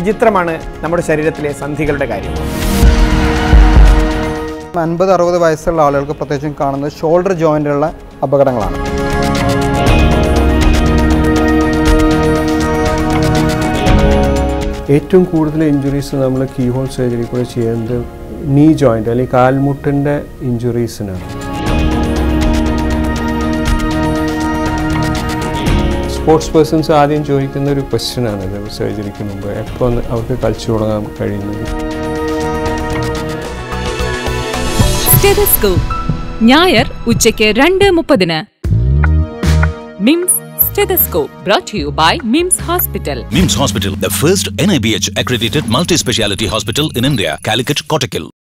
വിചിത്രമാണ് നമ്മുടെ ശരീരത്തിലെ സന്ധികളുടെ കാര്യം അൻപത് അറുപത് വയസ്സുള്ള ആളുകൾക്ക് പ്രത്യേകിച്ചും കാണുന്നത് ഷോൾഡർ ജോയിൻ്റുള്ള അപകടങ്ങളാണ് ഏറ്റവും കൂടുതൽ ഇഞ്ചുറീസ് നമ്മൾ കീ ഹോൾ സർജറി കൂടെ ചെയ്യുന്നത് നീ ജോയിൻ്റ് അല്ലെങ്കിൽ കാൽമുട്ടിൻ്റെ ഇഞ്ചുറീസിനാണ് സ്പോർട്സ് പേഴ്സൺസ് ആദ്യം ചോദിക്കുന്ന ഒരു ക്വസ്റ്റ്യനാണ് ഇത് സർജറിക്ക് മുമ്പ് എപ്പോൾ അവർക്ക് കളിച്ചു തുടങ്ങാൻ കഴിയുന്നത് സ്റ്റെതസ്കോപ്പ് ഞായർ ഉച്ചയ്ക്ക് രണ്ട് മുപ്പതിന് MIMS stethoscope brought you by MIMS hospital MIMS Hospital, the first NIBH accredited multi speciality hospital in India, Calicut, Kottakkal.